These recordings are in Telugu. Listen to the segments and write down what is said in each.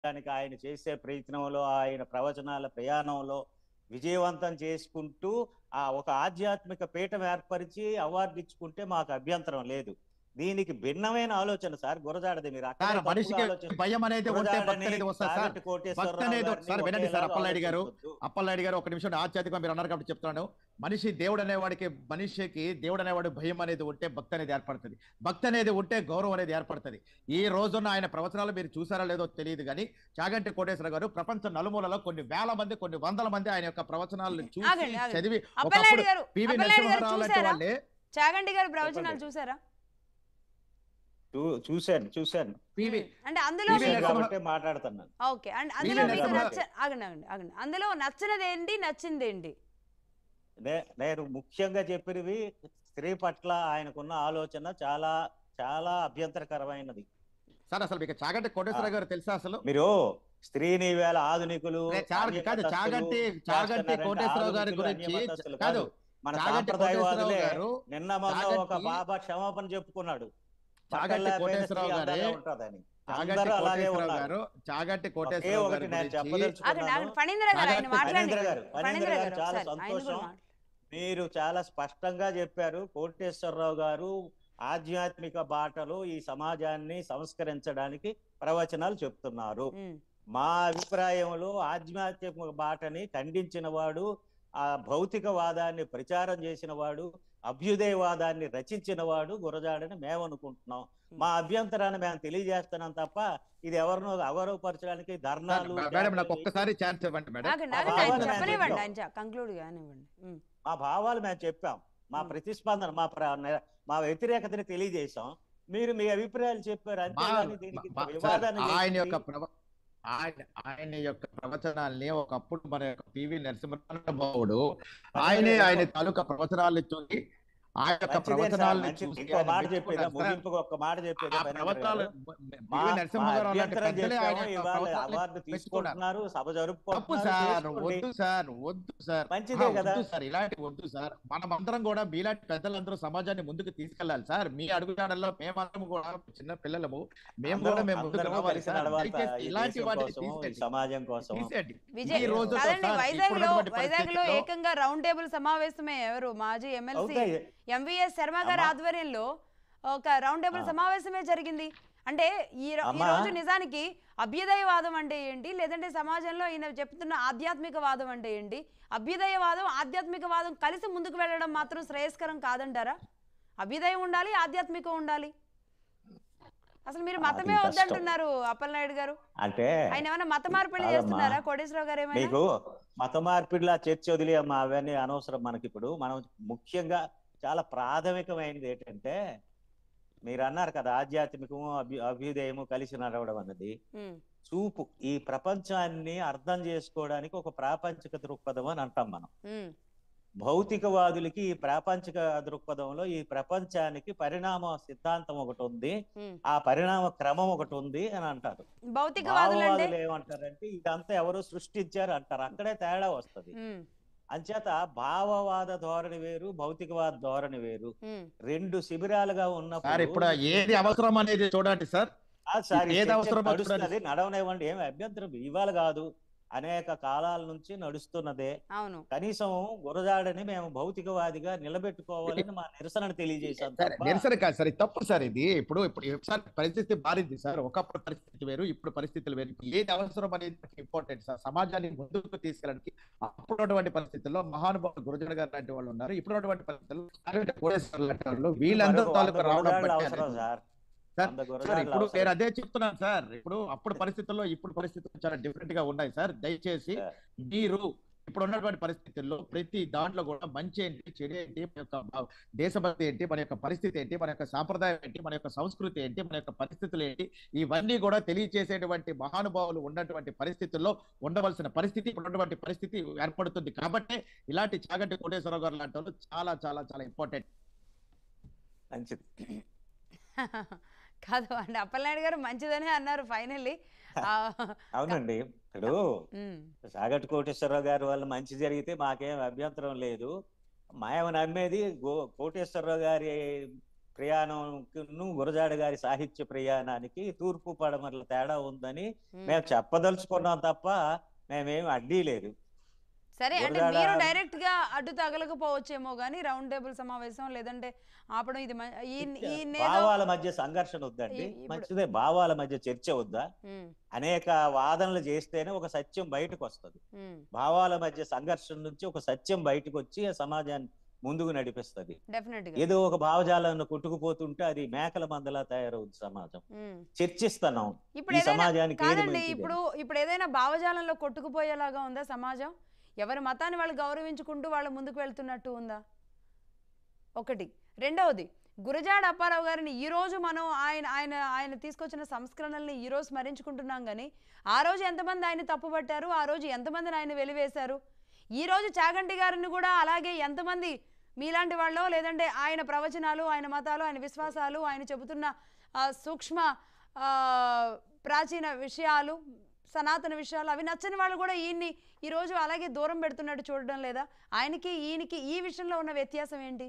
దానికి ఆయన చేసే ప్రయత్నంలో ఆయన ప్రవచనాల ప్రయాణంలో విజయవంతం చేసుకుంటూ ఆ ఒక ఆధ్యాత్మిక పీఠం ఏర్పరిచి అవార్డు ఇచ్చుకుంటే మాకు అభ్యంతరం లేదు దీనికి భిన్నమైన ఆలోచన సార్ గురజాడది మీరు అక్కడే సార్ తప్పుగా మనిషికి ఆలోచిస్తున్నారు. భయం అనేది ఉంటే భక్తి గురజాడని అనేది వస్తుంది సార్ సాగటి కోటేశ్వరరావు భక్తి అనేది గారిని సార్ వినండి సార్ ఒకేలాగా అప్పలనాయుడు గారు ఆలోచించొద్దు. అప్పలనాయుడు గారు ఒక నిమిషం ఆధ్యాత్మికంగా మీరు అన్నారు కాబట్టి చెప్తున్నాను మనిషి దేవుడు అనేవాడికి మనిషికి దేవుడు అనేవాడు భయం అనేది ఉంటే భక్తి అనేది ఏర్పడుతుంది భక్తి అనేది ఉంటే గౌరవం అనేది ఏర్పడుతుంది ఈ రోజున ఆయన ప్రవచనాలు మీరు చూసారా లేదో తెలియదు కానీ చాగంటి కోటేశ్వర గారు ప్రపంచ నలుమూలలో కొన్ని వేల మంది కొన్ని వందల మంది ఆయన యొక్క ప్రవచనాలను చూసి ఆగండి, ఆగండి. చదివి అప్పలనాయుడు ఒకప్పుడు గారు పివి అప్పలనాయుడు గారు నరసింహారావు లాంటి చూసారా వాళ్ళే చాగంటి గారు ప్రవచనాలు చెప్పండి. చూసారా చూ- చూశాను చూశాను పివి ఉమ్. అంటే అందులో పివి చూశాను మీకు నరసింహ- కాబట్టి మాట్లాడుతున్నాను ఓకే అండ్ అందులో పివి మీకు నరసింహ- నచ్చ ఆగండి ఆగండి ఆగండి అందులో నచ్చినది ఏంటి నచ్చింది ఏంటి నే- నేను ముఖ్యంగా చెప్పినవి స్త్రీ పట్ల ఆయనకున్న ఆలోచన చాలా చాలా అభ్యంతరకరమైనది సార్ అసలు మీకు చాగంటి కోటేశ్వర గారు తెలుసా అసలు మీరు స్త్రీని వేళ ఆధునికులు రే, చాగ- కాదు అన్యమతస్థులు చాగంటి చాగంటి చేస్తున్నారంటే కోటేశ్వరరావు గారి ఆధునికులు, గురించి అన్యమతస్థులు కాదు మన చాగంటి సాంప్రదాయవాదులే కోటేశ్వరరావు గారు నిన్న మొన్న ఒక చాగంటి- బాబా క్షమాపణ చెప్పుకున్నాడు చాగంటి పక్కన లేకపోయినా కోటేశ్వరరావు స్త్రీ గారే అందంగా ఉంటుందని చాగంటి అందరూ అలాగే కోటేశ్వరరావు ఉన్నారు గారు చాగంటి ఒకే కోటేశ్వరరావు ఒకటి గారి నేను గురించి ఆగండి చెప్పదలుచుకున్నాను ఆగండి ఫణీంద్ర గారు ఆయన చాగంటి- మాట్లాడండి ఫణీంద్ర గారు, ఫణీంద్ర ఫణీంద్ర గారు గారు చాలా ఒకసారి ఆయన కూడా సంతోషం. మాట్లాడండి. మీరు చాలా స్పష్టంగా చెప్పారు కోటేశ్వరరావు గారు ఆధ్యాత్మిక బాటలో ఈ సమాజాన్ని సంస్కరించడానికి ప్రవచనాలు చెప్తున్నారు ఉమ్, మా అభిప్రాయంలో ఆధ్యాత్మిక బాటని ఖండించిన వాడు ఆ భౌతికవాదాన్ని ప్రచారం చేసిన వాడు అభ్యుదయవాదాన్ని రచించిన వాడు గురజాడని మేము అనుకుంటున్నాం మా అభ్యంతరాన్ని మేము తెలియజేస్తున్నాం తప్ప ఇది ఎవరినో అగౌరవపరచడానికి ధర్నాలు మేడం నాకు ఒక్కసారి ఛాన్స్ ఇవ్వండి మేడం ఆగండి ఆ ఆగండి ఆయన భావాన్ని చెప్పనివ్వండి నేను ఆయన కంక్లూడ్ కానివ్వండి ఉమ్, మా భావాలు మేము చెప్పాం మా మ్. ప్రతిస్పందన మా ప్ర- నే- మా వ్యతిరేకతని తెలియజేశాం మీరు మీ అభిప్రాయాలు చెప్పారు అంతే బా- కానీ దీనికి బా- సార్, వివాదాన్ని ఆయన చేసి- యొక్క ప్రవ ఆయన ఆయన యొక్క ప్రవచనాల్ని ఒకప్పుడు మన యొక్క పివి నరసింహరావుడు ఆయనే ఆయన తాలూకా ప్రవచనాలు చూసి ఆ యొక్క మంచిదే సార్, ప్రవచనాలను మంచిది. చూసి ఇంకో ఆయన మాట మెచ్చుకున్నారు చెప్పేదా సార్. ముగింపుగా ఒక్క మాట చెప్పేదా ఆ ఫణీంద్ర ప్రవచనాలు గారు? పివి మా- మా నరసింహరావు లాంటి అభ్యంతరం పెద్దలే ఆయన చెప్పాము, యొక్క ఇవాళ ప్రవచనాలను అవార్డు మెచ్చుకున్నారు తీసుకుంటున్నారు సభ తప్పు జరుపుకుంటున్నారు సార్ చేసుకోండి. వద్దు సార్ వద్దు సార్ మంచిదే ఆ, కదా. వద్దు సార్ ఇలాంటి వద్దు సార్ మనమందరం కూడా మీలాంటి పెద్దలందరూ సమాజాన్ని ముందుకు తీసుకెళ్ళాలి సార్ మీ అడుగుజాడల్లో మేమందరం కూడా చిన్న పిల్లలము మేము కూడా అందరం- మేము ముందుకు అందరము రావాలి కలిసి సార్ నడవాలి దయచేసి ఈ ఇలాంటి దేశం వాటిని కోసం, ఈ తీసేయండి సమాజం కోసం తీసేయండి విజయ్ ఈ రోజుతో కాదండి సార్ వైజాగ్ లో ఇప్పుడున్నటువంటి వైజాగ్ లో పరిస్థితుల్లో- ఏకంగా రౌండ్ టేబుల్ సమావేశమే ఎవరు మాజీ ఎమ్మెల్సీ అవుతాయి ఎంవిఎస్ శర్మ గారి అమ్మా. ఆధ్వర్యంలో ఒక రౌండ్ టేబుల్ ఆ. సమావేశమే జరిగింది అంటే ఈ రో- ఈ అమ్మా. రోజు నిజానికి అభ్యుదయవాదం అంటే ఏంటి లేదంటే సమాజంలో ఈయన చెప్తున్న ఆధ్యాత్మికవాదం అంటే ఏంటి అభ్యుదయవాదం ఆధ్యాత్మికవాదం కలిసి ముందుకు వెళ్ళడం మాత్రం శ్రేయస్కరం కాదంటారా అభ్యుదయం ఉండాలి ఆధ్యాత్మికం ఉండాలి అసలు మీరు అది మతమే కష్టం. వద్దంటున్నారు అప్పలనాయుడు గారు అంటే ఆయన ఏమైనా మత మార్పిడి కాదమ్మా. చేస్తున్నారా కోటేశ్వరరావు గారు ఏమైనా మీకు మత మార్పిడిలా చర్చ వదిలేమ్మా అవన్నీ అనవసరం మనకి ఇప్పుడు మనం ముఖ్యంగా చాలా ప్రాథమికమైనది ఏంటంటే మీరు అన్నారు కదా ఆధ్యాత్మికము అభ్యు అభ్యుదయము కలిసి నడవడం అన్నది ఉమ్, చూపు ఈ ప్రపంచాన్ని అర్థం చేసుకోవడానికి ఒక ప్రాపంచిక దృక్పథం అని అంటాం మనం ఉమ్, భౌతికవాదులకి ఈ ప్రాపంచిక దృక్పథంలో ఈ ప్రపంచానికి పరిణామ సిద్ధాంతం ఒకటి ఉంది ఉమ్. ఆ పరిణామ క్రమం ఒకటి ఉంది అని అంటారు భౌతికవాదులు అంటే భావవాదులు ఏమంటారంటే ఇదంతా ఎవరు సృష్టించారు అంటారు అక్కడే తేడా వస్తది ఉమ్, అంచేత భావవాద ధోరణి వేరు భౌతికవాద ధోరణి వేరు ఉమ్. రెండు శిబిరాలుగా సార్ ఉన్నప్పుడు ఇప్పుడు ఏది అవసరం అనేది చూడండి సార్ ఆ సార్ ఈ ఏది చర్చ అవసరమో నడుస్తున్నది నడవనివ్వండి ఏమి అభ్యంతరం ఇవాళ కాదు అనేక కాలాల నుంచి నడుస్తున్నదే అవును కనీసం గురజాడని మేము భౌతికవాదిగా నిలబెట్టుకోవాలని మా నిరసనను తెలియజేశాం సార్ తప్ప నిరసన కాదు సార్ ఇది తప్పు సార్ ఇది ఇప్పుడు ఇప్పుడు ఒకసారి పరిస్థితి మారింది సార్ ఒకప్పుడు పరిస్థితి వేరు ఇప్పుడు పరిస్థితులు వేరు ఏది అవసరం అనేది ఇంపార్టెంట్ సార్ సమాజాన్ని ముందుకు తీసుకెళ్ళడానికి అప్పుడున్నటువంటి పరిస్థితుల్లో మహానుభావులు గురుజన గారు లాంటి వాళ్ళు ఉన్నారు ఇప్పుడున్నటువంటి పరిస్థితుల్లో నారాయణ కోటేశ్వర లాంటి వాళ్ళు వీళ్ళందరూ మరొక తాలూకు వంద రావడం గురజాడలు బట్టి అవసరం అనేది- సార్ సార్, వంద సార్ గురజాడలు ఇప్పుడు అవసరం. నేను అదే చెప్తున్నాను సార్ ఇప్పుడు అప్పుడు పరిస్థితుల్లో ఇప్పుడు పరిస్థితులు చాలా డిఫరెంట్ గా ఉన్నాయి సార్ దయచేసి సార్. మీరు ఇప్పుడు ఉన్నటువంటి పరిస్థితుల్లో ప్రతి దాంట్లో కూడా మంచి ఏంటి చెడు ఏంటి మన యొక్క భా- దేశభక్తి ఏంటి మన యొక్క పరిస్థితి ఏంటి మన యొక్క సాంప్రదాయం ఏంటి మన యొక్క సంస్కృతి ఏంటి మన యొక్క పరిస్థితులు ఏంటి ఇవన్నీ కూడా తెలియచేసేటువంటి మహానుభావులు ఉన్నటువంటి పరిస్థితుల్లో ఉండవలసిన పరిస్థితి ఇప్పుడు ఉన్నటువంటి పరిస్థితి ఏర్పడుతుంది కాబట్టి ఇలాంటి చాగంటి కోటేశ్వరరావు గారు లాంటి వాళ్ళు చాలా చాలా చాలా ఇంపార్టెంట్ మంచిది కాదు అంటే అప్పలనాయుడు గారు మంచిదనే అన్నారు ఫైనల్లీ అవునండి ఇప్పుడు సాగట్ కోటేశ్వరరావు గారి వల్ల మంచి జరిగితే మాకేం అభ్యంతరం లేదు మేము నమ్మేది గో కోటేశ్వరరావు గారి ప్రయాణం గురజాడ గారి సాహిత్య ప్రయాణానికి తూర్పు పడమరల తేడా ఉందని ఉమ్. మేము చెప్పదలుచుకున్నాం తప్ప మేమేం అడ్డీ లేదు సరే అంటే గురజాడ- మీరు డైరెక్ట్ గా అడ్డు తగలకపోవచ్చేమో కానీ రౌండ్ టేబుల్ సమావేశం లేదంటే ఆపడం ఇది మ- ఈ ఈ నేదో భావాల మధ్య సంఘర్షణ వద్దండి ఈ- ఇప్పుడు- మంచిదే భావాల మధ్య చర్చ వద్దా ఉమ్, అనేక వాదనలు చేస్తేనే ఒక సత్యం బయటకు వస్తుంది ఉమ్, భావాల మధ్య సంఘర్షణ నుంచి ఒక సత్యం బయటకు వచ్చి ఆ సమాజాన్ని ముందుకు నడిపిస్తది డెఫినెట్ గా ఏదో ఒక భావజాలను కొట్టుకుపోతుంటే అది మేకల మందలా తయారవుతుంది సమాజం ఉమ్. చర్చిస్తున్నాం ఇప్పుడు ఈ ఏదైనా సమాజానికి ఏది కాదండి మంచిది ఇప్పుడు ఇప్పుడు ఏదైనా భావజాలంలో కొట్టుకుపోయేలాగా ఉందా సమాజం ఎవరి మతాన్ని వాళ్ళు గౌరవించుకుంటూ వాళ్ళు ముందుకు వెళ్తున్నట్టు ఉందా ఒకటి రెండవది గురజాడ అప్పారావు గారిని ఈ రోజు మనం ఆయన ఆయన ఆయన తీసుకొచ్చిన సంస్కరణల్ని ఈ రోజు స్మరించుకుంటున్నాం కానీ ఆ రోజు ఎంతమంది ఆయన తప్పుపట్టారు ఆ రోజు ఎంతమందిని ఆయన వెలివేశారు ఈ రోజు చాగంటి గారిని కూడా అలాగే ఎంతమంది మీలాంటి వాళ్ళో లేదంటే ఆయన ప్రవచనాలు ఆయన మతాలు ఆయన విశ్వాసాలు ఆయన చెబుతున్న ఆ, సూక్ష్మ ఆ, ప్రాచీన విషయాలు సనాతన విషయాలు అవి నచ్చని వాళ్ళు కూడా ఈయన్ని ఈరోజు అలాగే దూరం పెడుతున్నట్టు చూడడం లేదా ఆయనకి ఈయనకి ఈ విషయంలో ఉన్న వ్యత్యాసం ఏంటి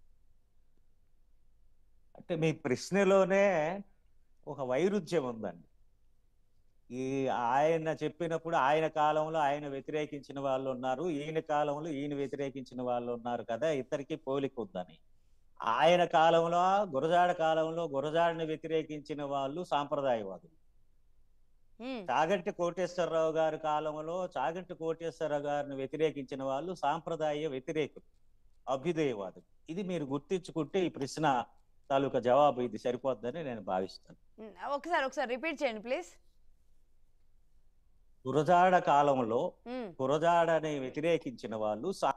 అంటే మీ ప్రశ్నలోనే ఒక వైరుధ్యం ఉందండి ఈ ఆయన చెప్పినప్పుడు ఆయన కాలంలో ఆయన వ్యతిరేకించిన వాళ్ళు ఉన్నారు ఈయన కాలంలో ఈయన వ్యతిరేకించిన వాళ్ళు ఉన్నారు కదా ఇద్దరికి పోలిక ఉందని ఆయన కాలంలో గురజాడ కాలంలో గురజాడని వ్యతిరేకించిన వాళ్ళు సాంప్రదాయవాదులు ఉమ్, చాగంటి కోటేశ్వరరావు గారి కాలంలో చాగంటి కోటేశ్వరరావు గారిని వ్యతిరేకించిన వాళ్ళు సాంప్రదాయ వ్యతిరేకులు అభ్యుదయవాదులు ఇది మీరు గుర్తించుకుంటే ఈ ప్రశ్న తాలూకా జవాబు ఇది సరిపోద్దని నేను భావిస్తాను ఉమ్, ఒకసారి ఒకసారి రిపీట్ చేయండి ప్లీజ్ గురజాడ కాలంలో గురజాడని వ్యతిరేకించిన వాళ్ళు సా-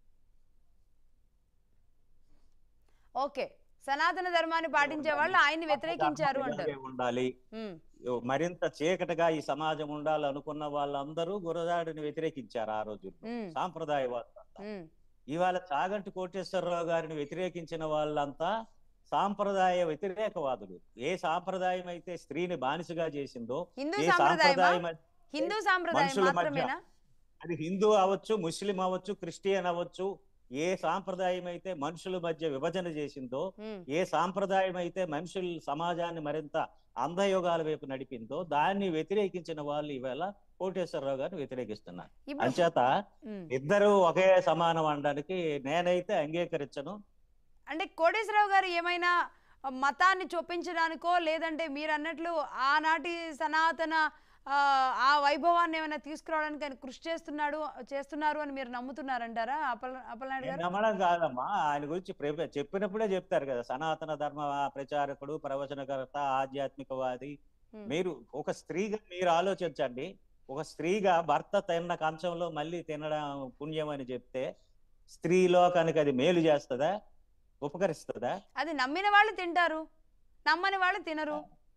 ఓకే సనాతన ధర్మాన్ని పాటించే వాళ్ళు ఆయన్ని వ్యతిరేకించారు అంటారు ఇలాగే ఉండాలి ఉమ్, మరింత చీకటిగా ఈ సమాజం ఉండాలనుకున్న వాళ్ళందరూ గురజాడని వ్యతిరేకించారు ఆ రోజుల్లో ఉమ్, సాంప్రదాయవాదులు ఉమ్, ఇవాళ చాగంటి కోటేశ్వరరావు గారిని వ్యతిరేకించిన వాళ్ళంతా సాంప్రదాయ వ్యతిరేకవాదులు ఏ సాంప్రదాయం అయితే స్త్రీని బానిసగా చేసిందో హిందూ ఏ సాంప్రదాయమా సాంప్రదాయం అయితే- హిందూ సాంప్రదాయం మనుషుల మధ్య మాత్రమేనా అది హిందూ అవ్వచ్చు ముస్లిం అవ్వచ్చు క్రిస్టియన్ అవ్వచ్చు ఏ సాంప్రదాయం అయితే మనుషుల మధ్య విభజన చేసిందో ఉమ్, ఏ సాంప్రదాయం అయితే మనుషుల సమాజాన్ని మరింత అంధయోగాల వైపు నడిపిందో దాన్ని వ్యతిరేకించిన వాళ్ళు ఇవాళ కోటేశ్వరరావు గారిని వ్యతిరేకిస్తున్నారు ఇప్పుడు అంచేత ఉమ్, ఇద్దరు ఒకే సమానం అనడానికి నేనైతే అంగీకరించను అంటే కోటేశ్వరరావు గారు ఏమైనా మతాన్ని చొప్పించడానికో లేదంటే మీరు అన్నట్లు ఆనాటి సనాతన ఆ, ఆ వైభవాన్ని ఏమైనా తీసుకురావడానికి ఆయన కృషి చేస్తున్నాడు చేస్తున్నారు అని మీరు నమ్ముతున్నారంటారా అప్పల అప్పలనాయుడు నేను గారు నమ్మడం కాదమ్మా ఆయన గురించి ప్రే- చెప్పినప్పుడే చెప్తారు కదా సనాతన ధర్మ ప్రచారకుడు ప్రవచనకర్త ఆధ్యాత్మికవాది ఉమ్, మీరు ఒక స్త్రీగా మీరు ఆలోచించండి ఒక స్త్రీగా భర్త తిన్న కంచంలో మళ్ళీ తినడం పుణ్యం అని చెప్తే స్త్రీలో కనుక అది మేలు చేస్తుందా ఉపకరిస్తుందా అది నమ్మిన వాళ్ళు తింటారు నమ్మని వాళ్ళు తినరు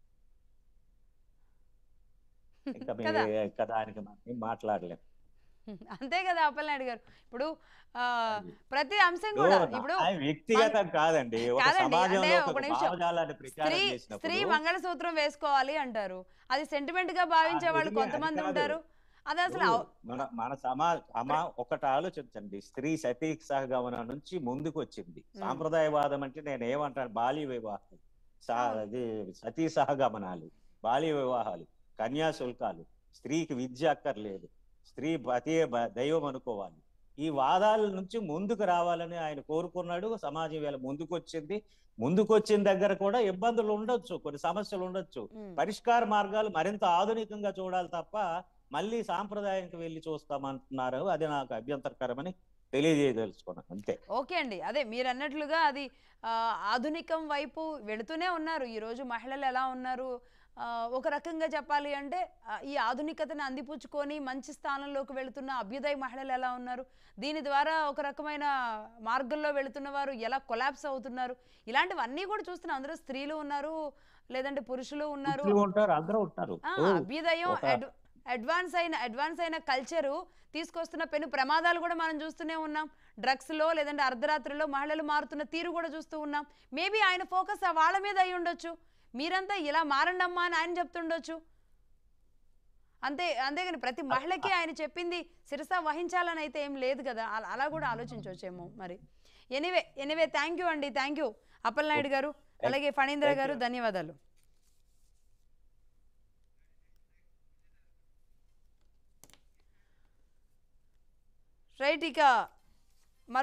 ఇంకా కదా మీ ఇంకా దానికి మనం ఏం మాట్లాడలేం అంతే కదా అప్పలనాయుడు గారు ఇప్పుడు ఆ, ప్రతి అంశం ఇప్పుడు కూడా ఇప్పుడు ఆయన వ్యక్తిగతం కాదండి ఒక కాదండి, సమాజంలో అంటే ఒక ఒక నిమిషం. భావజాలాన్ని ప్రచారం స్త్రీ స్త్రీ చేసినప్పుడు మంగళసూత్రం వేసుకోవాలి అంటారు అది సెంటిమెంట్ గా భావించే ఆ, వాళ్ళు నిజమే, కొంతమంది అది కాదు. ఉంటారు అది అసలు ఇప్పుడు అవ- మన మన సమాజ అమ్మ ఒకటి ఆలోచించండి స్త్రీ సతీ సహగమనం నుంచి ముందుకు వచ్చింది సాంప్రదాయవాదం అంటే నేను ఏమంటాను బాల్య వివాహం సా- అవును. అది సతీ సహగమనాలు బాల్య వివాహాలు కన్యాశుల్కాలు స్త్రీకి విద్య అక్కర్లేదు స్త్రీ పతియే బ- దైవం అనుకోవాలి ఈ వాదాల నుంచి ముందుకు రావాలని ఆయన కోరుకున్నాడు సమాజం వేళ ముందుకు వచ్చింది ముందుకు వచ్చిన దగ్గర కూడా ఇబ్బందులు ఉండొచ్చు కొన్ని సమస్యలు ఉండొచ్చు ఉమ్. పరిష్కార మార్గాలు మరింత ఆధునికంగా చూడాలి తప్ప మళ్ళీ సాంప్రదాయానికి వెళ్ళి చూస్తామంటున్నారు అది నాకు అభ్యంతరకరమని తెలియజేయదలుచుకున్నాను అంతే ఓకే అండి అదే మీరు అన్నట్లుగా అది ఆ, ఆధునికం వైపు వెళుతూనే ఉన్నారు ఈరోజు మహిళలు ఎలా ఉన్నారు ఆ, ఒక రకంగా చెప్పాలి అంటే ఆ, ఈ ఆధునికతను అందిపుచ్చుకొని మంచి స్థానంలోకి వెళుతున్న అభ్యుదయ మహిళలు ఎలా ఉన్నారు దీని ద్వారా ఒక రకమైన మార్గంలో వెళుతున్న వారు ఎలా కొలాప్స్ అవుతున్నారు ఇలాంటివన్నీ కూడా చూస్తున్నాం అందరూ స్త్రీలు ఉన్నారు లేదంటే పురుషులు ఉన్నారు పురుషులు ఉంటారు అందరూ ఉంటారు ఆ, ఓ, అభ్యుదయం ఒక- అడ్- అడ్వాన్స్ అయిన అడ్వాన్స్ అయిన కల్చరు తీసుకొస్తున్న పెను ప్రమాదాలు కూడా మనం చూస్తూనే ఉన్నాం డ్రగ్స్లో లేదంటే అర్ధరాత్రిలో మహిళలు మారుతున్న తీరు కూడా చూస్తూ ఉన్నాం మేబీ ఆయన ఫోకస్ ఆ వాళ్ళ మీద అయి ఉండొచ్చు మీరంతా ఇలా మారండి అమ్మా అని ఆయన చెప్తుండొచ్చు అంతే అంతేగాని ప్రతి మహిళకి ఆయన చెప్పింది శిరస వహించాలని అయితే ఏం లేదు కదా అలా- అలా కూడా ఆలోచించవచ్చేమో మరి ఎనివే ఎనివే థ్యాంక్ యూ అండి థ్యాంక్ యూ అప్పలనాయుడు గారు అలాగే ఫణీంద్ర Thank గారు you. ధన్యవాదాలు రైట్ ఇక